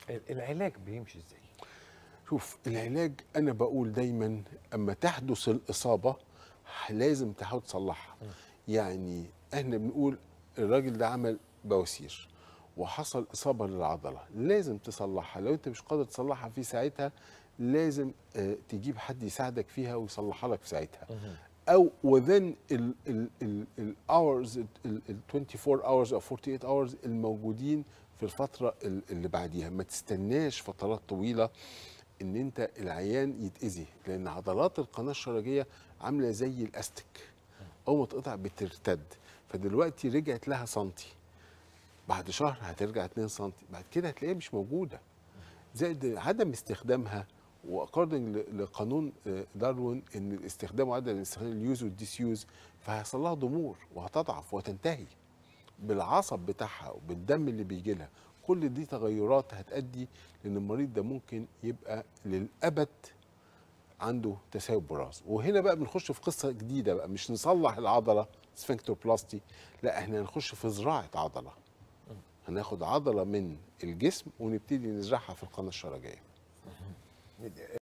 العلاج بيمشي ازاي شوف العلاج انا بقول دايما اما تحدث الاصابه لازم تحاول تصلحها يعني احنا بنقول الراجل ده عمل بواسير وحصل اصابه للعضله لازم تصلحها لو انت مش قادر تصلحها في ساعتها لازم آه، تجيب حد يساعدك فيها ويصلحها لك في ساعتها او within ال ال ال ال hours ال ال 24 hours او 48 hours الموجودين في الفتره ال- اللي بعديها ما تستناش فترات طويله ان انت العيان يتاذي لان عضلات القناه الشرجيه عامله زي الاستك اول ما تقطع بترتد فدلوقتي رجعت لها سنتي بعد شهر هترجع 2 سم بعد كده هتلاقيها مش موجوده زائد عدم استخدامها واكوردنج لقانون آه، داروين ان الاستخدام وعدم الاستخدام اليوز والديسيوز فهيحصل لها ضمور وهتضعف وتنتهي بالعصب بتاعها وبالدم اللي بيجي لها كل دي تغيرات هتؤدي لان المريض ده ممكن يبقى للابد عنده تساوي براز وهنا بقى بنخش في قصه جديده بقى مش نصلح العضله سفنكتوبلاستي لا احنا هنخش في زراعه عضله هناخد عضله من الجسم ونبتدي نزرعها في القناه الشرجيه